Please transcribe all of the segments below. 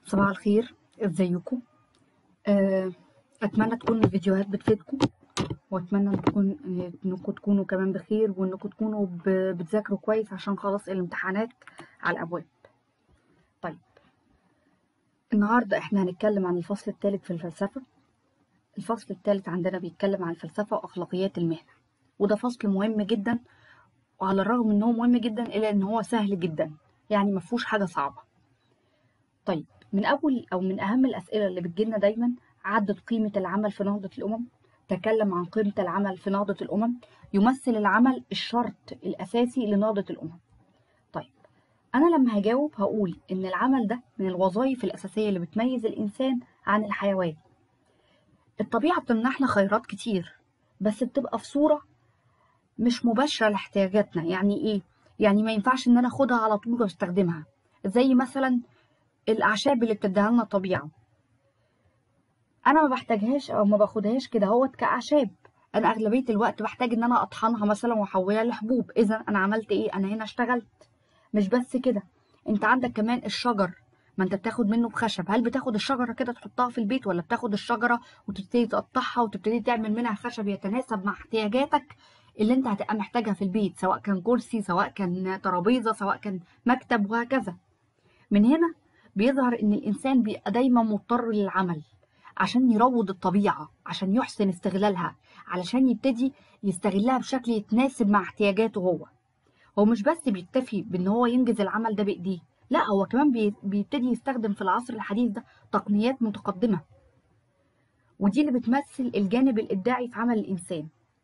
صباح الخير ازيكم آه، اتمنى تكون الفيديوهات بتفيدكم واتمنى ان تكون انكم تكونوا كمان بخير وانكم تكونوا ب- بتذاكروا كويس عشان خلاص الامتحانات على الابواب طيب النهارده احنا هنتكلم عن الفصل الثالث في الفلسفه الفصل الثالث عندنا بيتكلم عن الفلسفه واخلاقيات المهنه وده فصل مهم جدا وعلى الرغم ان هو مهم جدا الا ان هو سهل جدا يعني ما فيهوش حاجه صعبه طيب من أول أو من أهم الأسئلة اللي بتجيلنا دايما عدد قيمة العمل في نهضة الأمم تكلم عن قيمة العمل في نهضة الأمم يمثل العمل الشرط الأساسي لنهضة الأمم طيب أنا لما هجاوب هقول إن العمل ده من الوظائف الأساسية اللي بتميز الإنسان عن الحيوان الطبيعة بتمنحنا خيرات كتير بس بتبقى في صورة مش مباشرة لاحتياجاتنا يعني إيه؟ يعني ما ينفعش إن أنا أخدها على طول وأستخدمها زي مثلا الأعشاب اللي بتديها لنا الطبيعة انا ما بحتاجهاش او ما باخدهاش كده هوت كاعشاب انا اغلبيه الوقت بحتاج ان انا اطحنها مثلا واحولها لحبوب اذا انا عملت ايه انا هنا اشتغلت مش بس كده انت عندك كمان الشجر ما انت بتاخد منه بخشب هل بتاخد الشجره كده تحطها في البيت ولا بتاخد الشجره وتبتدي تقطعها وتبتدي تعمل منها خشب يتناسب مع احتياجاتك اللي انت هتبقى محتاجها في البيت سواء كان كرسي سواء كان ترابيزه سواء كان مكتب وهكذا من هنا بيظهر ان الانسان بيبقى دايما مضطر للعمل عشان يروض الطبيعة عشان يحسن استغلالها علشان يبتدي يستغلها بشكل يتناسب مع احتياجاته هو هو مش بس بيكتفي بان هو ينجز العمل ده بايديه لا هو كمان بي- بيبتدي يستخدم في العصر الحديث ده تقنيات متقدمة ودي اللي بتمثل الجانب الإبداعي في عمل الإنسان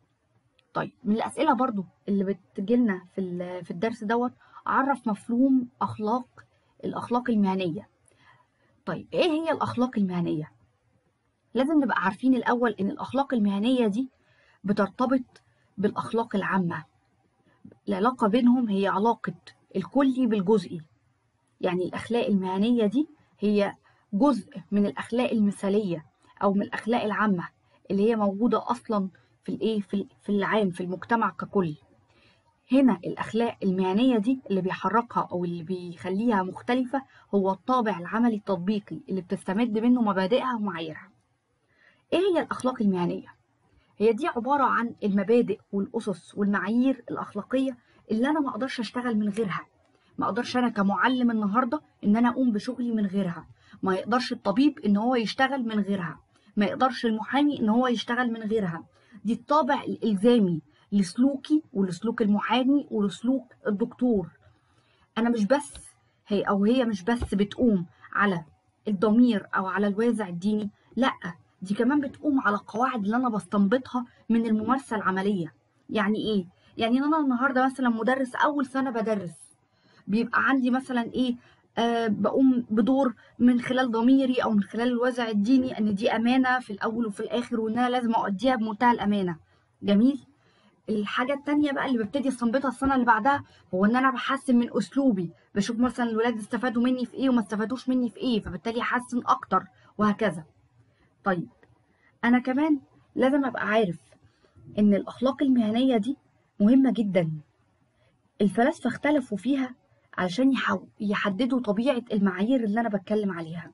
طيب من الأسئلة برضو اللي بتجيلنا في ال- في الدرس دوت أعرف مفهوم أخلاق الأخلاق المهنية طيب إيه هي الأخلاق المهنية؟ لازم نبقى عارفين الأول إن الأخلاق المهنية دي بترتبط بالأخلاق العامة العلاقة بينهم هي علاقة الكلي بالجزئي يعني الأخلاق المهنية دي هي جزء من الأخلاق المثالية أو من الأخلاق العامة اللي هي موجودة أصلا في الإيه في في العام في المجتمع ككل هنا الأخلاق المهنية دي اللي بيحركها أو اللي بيخليها مختلفة هو الطابع العملي التطبيقي اللي بتستمد منه مبادئها ومعاييرها ايه هي الاخلاق المهنيه هي دي عباره عن المبادئ والاسس والمعايير الاخلاقيه اللي انا ما اقدرش اشتغل من غيرها ما اقدرش انا كمعلم النهارده ان انا اقوم بشغلي من غيرها ما يقدرش الطبيب ان هو يشتغل من غيرها ما يقدرش المحامي ان هو يشتغل من غيرها دي الطابع الالزامي لسلوكي ولسلوك المحامي ولسلوك الدكتور انا مش بس هي او هي مش بس بتقوم على الضمير او على الوازع الديني لا دي كمان بتقوم على القواعد اللي انا بستنبطها من الممارسه العمليه يعني ايه يعني انا النهارده مثلا مدرس اول سنه بدرس بيبقى عندي مثلا ايه آه بقوم بدور من خلال ضميري او من خلال الوازع الديني ان دي امانه في الاول وفي الاخر وان انا لازم اؤديها بمنتهى الامانه جميل الحاجة التانية بقى اللي ببتدي استنبطها السنة اللي بعدها هو ان انا بحسن من اسلوبي بشوف مثلا الولاد استفادوا مني في ايه وما استفادوش مني في ايه فبالتالي احسن اكتر وهكذا طيب انا كمان لازم ابقى عارف ان الاخلاق المهنية دي مهمة جدا الفلاسفة اختلفوا فيها علشان يحو- يحددوا طبيعة المعايير اللي انا بتكلم عليها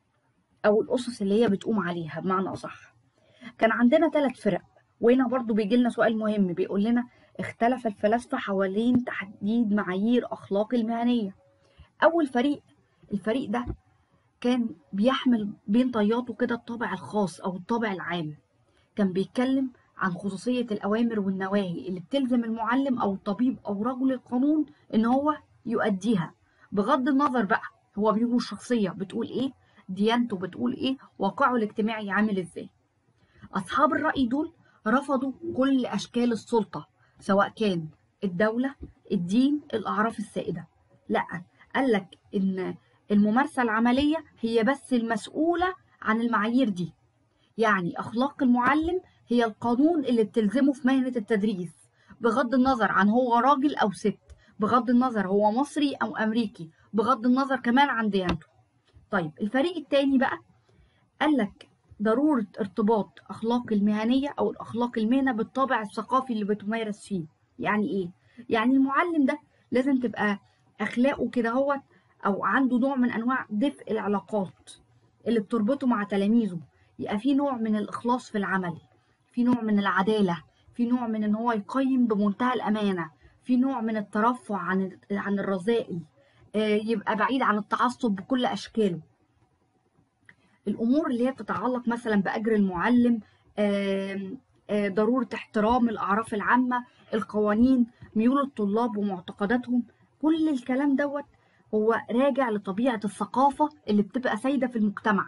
او الاسس اللي هي بتقوم عليها بمعنى اصح كان عندنا ثلاث فرق وهنا برضو بيجي لنا سؤال مهم بيقول لنا اختلف الفلاسفة حوالين تحديد معايير أخلاق المهنية أول فريق الفريق ده كان بيحمل بين طياته كده الطابع الخاص أو الطابع العام كان بيتكلم عن خصوصية الأوامر والنواهي اللي بتلزم المعلم أو الطبيب أو رجل القانون إن هو يؤديها بغض النظر بقى هو بيقول الشخصية بتقول إيه ديانته بتقول إيه واقعه الاجتماعي عامل إزاي أصحاب الرأي دول رفضوا كل أشكال السلطة سواء كان الدولة الدين الأعراف السائدة لا قال لك إن الممارسة العملية هي بس المسؤولة عن المعايير دي يعني أخلاق المعلم هي القانون اللي بتلزمه في مهنة التدريس بغض النظر عن هو راجل أو ست بغض النظر هو مصري أو أمريكي بغض النظر كمان عن ديانته طيب الفريق التاني بقى قال لك ضرورة ارتباط أخلاق المهنية أو الأخلاق المهنة بالطابع الثقافي اللي بتمارس فيه يعني إيه؟ يعني المعلم ده لازم تبقى أخلاقه كده هو او عنده نوع من انواع دفء العلاقات اللي بتربطه مع تلاميذه يبقى في نوع من الاخلاص في العمل في نوع من العداله في نوع من ان هو يقيم بمنتهى الامانه في نوع من الترفع عن عن الرذائل آه، يبقى بعيد عن التعصب بكل اشكاله الامور اللي هي بتتعلق مثلا باجر المعلم آم، آه، ضروره احترام الاعراف العامه القوانين ميول الطلاب ومعتقداتهم كل الكلام دوت هو راجع لطبيعه الثقافه اللي بتبقى سايده في المجتمع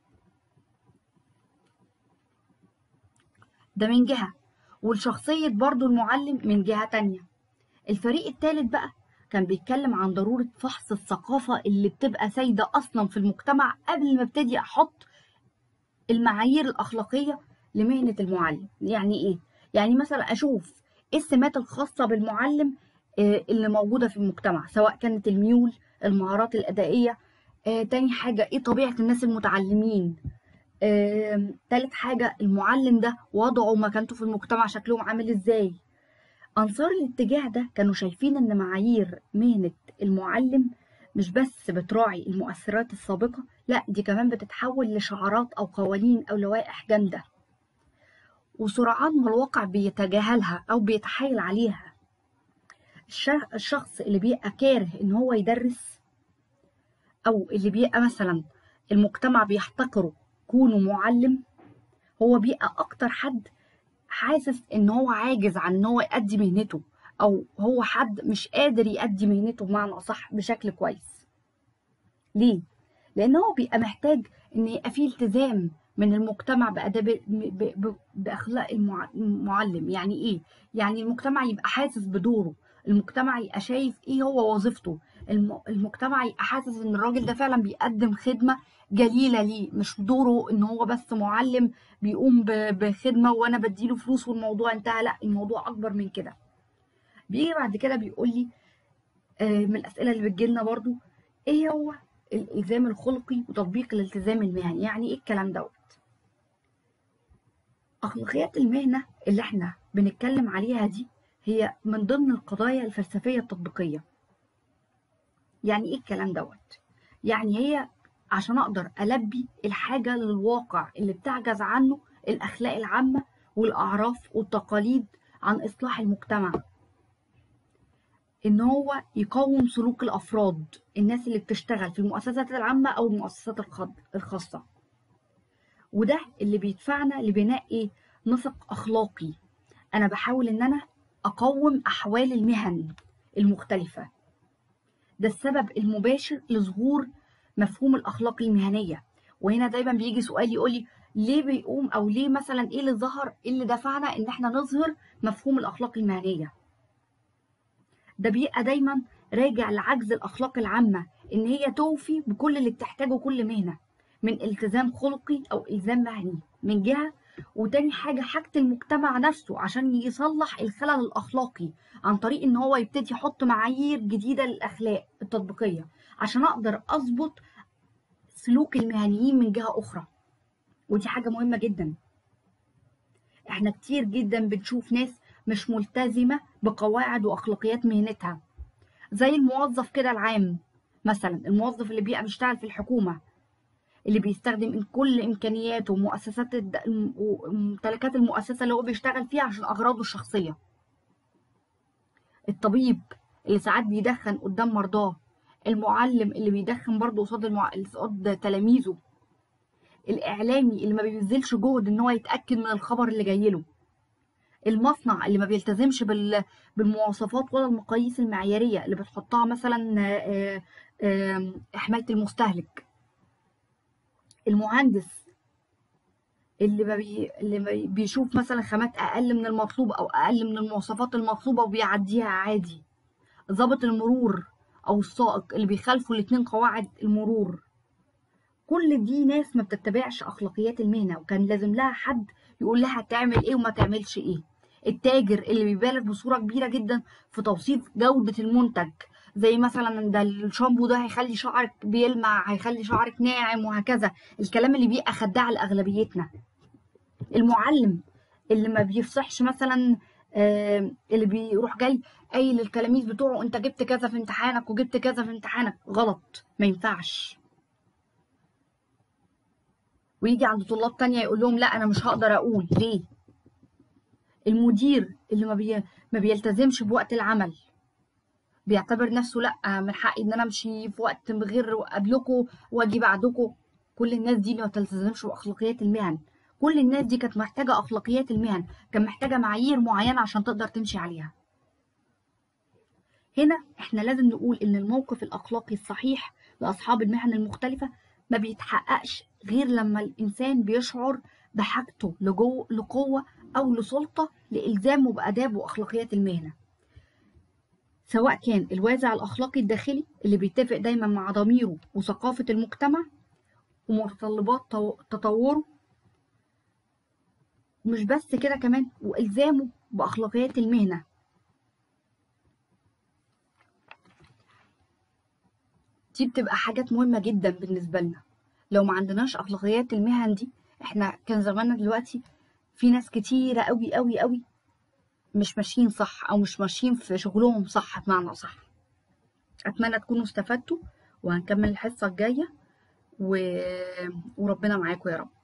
ده من جهه والشخصيه برضو المعلم من جهه تانية الفريق الثالث بقى كان بيتكلم عن ضرورة فحص الثقافة اللي بتبقى سايدة أصلا في المجتمع قبل ما ابتدي أحط المعايير الأخلاقية لمهنة المعلم يعني إيه؟ يعني مثلا أشوف إيه السمات الخاصة بالمعلم آه، اللي موجودة في المجتمع سواء كانت الميول المهارات الأدائية آه، تاني حاجة إيه طبيعة الناس المتعلمين آه، تالت حاجة المعلم ده وضعه ومكانته في المجتمع شكلهم عامل إزاي أنصار الاتجاه ده كانوا شايفين إن معايير مهنة المعلم مش بس بتراعي المؤثرات السابقة لا دي كمان بتتحول لشعارات أو قوانين أو لوائح جامدة وسرعان ما الواقع بيتجاهلها أو بيتحايل عليها الش- الشخص اللي بيبقى كاره إن هو يدرس أو اللي بيبقى مثلا المجتمع بيحتقره كونه معلم هو بيبقى أكتر حد حاسس ان هو عاجز عن ان هو يأدي مهنته او هو حد مش قادر يأدي مهنته بمعنى اصح بشكل كويس ليه لان هو بيبقى محتاج ان يبقى فيه التزام من المجتمع باداب ب- ب- باخلاق المع- المعلم يعني ايه يعني المجتمع يبقى حاسس بدوره المجتمع يبقى شايف ايه هو وظيفته الم- المجتمع يبقى حاسس ان الراجل ده فعلا بيقدم خدمة جليلة ليه مش دوره ان هو بس معلم بيقوم ب- بخدمة وانا بديله فلوس والموضوع انتهى لا الموضوع اكبر من كده بيجي بعد كده بيقول لي آه، من الاسئلة اللي بتجيلنا برضو ايه هو الالزام الخلقي وتطبيق الالتزام المهني يعني ايه الكلام دوت اخلاقيات المهنة اللي احنا بنتكلم عليها دي هي من ضمن القضايا الفلسفية التطبيقية يعني ايه الكلام دوت يعني هي عشان اقدر البي الحاجه للواقع اللي بتعجز عنه الاخلاق العامه والاعراف والتقاليد عن اصلاح المجتمع ان هو يقوم سلوك الافراد الناس اللي بتشتغل في المؤسسات العامه او المؤسسات الخض- الخاصه وده اللي بيدفعنا لبناء ايه نسق اخلاقي انا بحاول ان انا اقوم احوال المهن المختلفه ده السبب المباشر لظهور مفهوم الأخلاق المهنية وهنا دايما بيجي سؤال يقول لي ليه بيقوم أو ليه مثلا إيه اللي ظهر إيه اللي دفعنا إن إحنا نظهر مفهوم الأخلاق المهنية ده بيبقى دايما راجع لعجز الأخلاق العامة إن هي توفي بكل اللي بتحتاجه كل مهنة من التزام خلقي أو إلزام مهني من جهة وتاني حاجة حاجة المجتمع نفسه عشان يصلح الخلل الأخلاقي عن طريق إن هو يبتدي يحط معايير جديدة للأخلاق التطبيقية عشان أقدر أظبط سلوك المهنيين من جهة أخرى ودي حاجة مهمة جدا احنا كتير جدا بنشوف ناس مش ملتزمة بقواعد وأخلاقيات مهنتها زي الموظف كده العام مثلا الموظف اللي بيبقى بيشتغل في الحكومة اللي بيستخدم كل إمكانياته ومؤسسات الد... وممتلكات المؤسسة اللي هو بيشتغل فيها عشان أغراضه الشخصية الطبيب اللي ساعات بيدخن قدام مرضاه المعلم اللي بيدخن برضه قصاد المع... قصاد تلاميذه الإعلامي اللي ما بيبذلش جهد إن هو يتأكد من الخبر اللي جاي له المصنع اللي ما بيلتزمش بال... بالمواصفات ولا المقاييس المعيارية اللي بتحطها مثلا آه، آه، حماية المستهلك المهندس اللي ما بي... اللي ما بي- بيشوف مثلا خامات أقل من المطلوب أو أقل من المواصفات المطلوبة وبيعديها عادي ضابط المرور أو السائق اللي بيخالفوا الاتنين قواعد المرور كل دي ناس ما بتتبعش اخلاقيات المهنه وكان لازم لها حد يقول لها تعمل ايه وما تعملش ايه التاجر اللي بيبالغ بصوره كبيره جدا في توصيف جوده المنتج زي مثلا ده الشامبو ده هيخلي شعرك بيلمع هيخلي شعرك ناعم وهكذا الكلام اللي بيبقى خداع لاغلبيتنا المعلم اللي ما بيفصحش مثلا آم، اللي بيروح جاي قايل للتلاميذ بتوعه انت جبت كذا في امتحانك وجبت كذا في امتحانك غلط ما ينفعش ويجي عند طلاب تانية يقول لهم لا انا مش هقدر اقول ليه المدير اللي ما, بي... ما بيلتزمش بوقت العمل بيعتبر نفسه لا من حقي ان انا امشي في وقت غير قبلكم واجي بعدكم كل الناس دي اللي ما تلتزمش باخلاقيات المهن كل الناس دي كانت محتاجه اخلاقيات المهن كان محتاجه معايير معينه عشان تقدر تمشي عليها هنا احنا لازم نقول ان الموقف الاخلاقي الصحيح لاصحاب المهن المختلفه ما بيتحققش غير لما الانسان بيشعر بحاجته لجو لقوه او لسلطه لالزامه باداب واخلاقيات المهنه سواء كان الوازع الاخلاقي الداخلي اللي بيتفق دايما مع ضميره وثقافه المجتمع ومتطلبات تو- تطوره مش بس كده كمان والزامه باخلاقيات المهنه دي بتبقى حاجات مهمة جدا بالنسبة لنا لو ما عندناش أخلاقيات المهن دي احنا كان زماننا دلوقتي في ناس كتيرة قوي قوي قوي مش ماشيين صح أو مش ماشيين في شغلهم صح بمعنى صح أتمنى تكونوا استفدتوا وهنكمل الحصة الجاية و... وربنا معاكم يا رب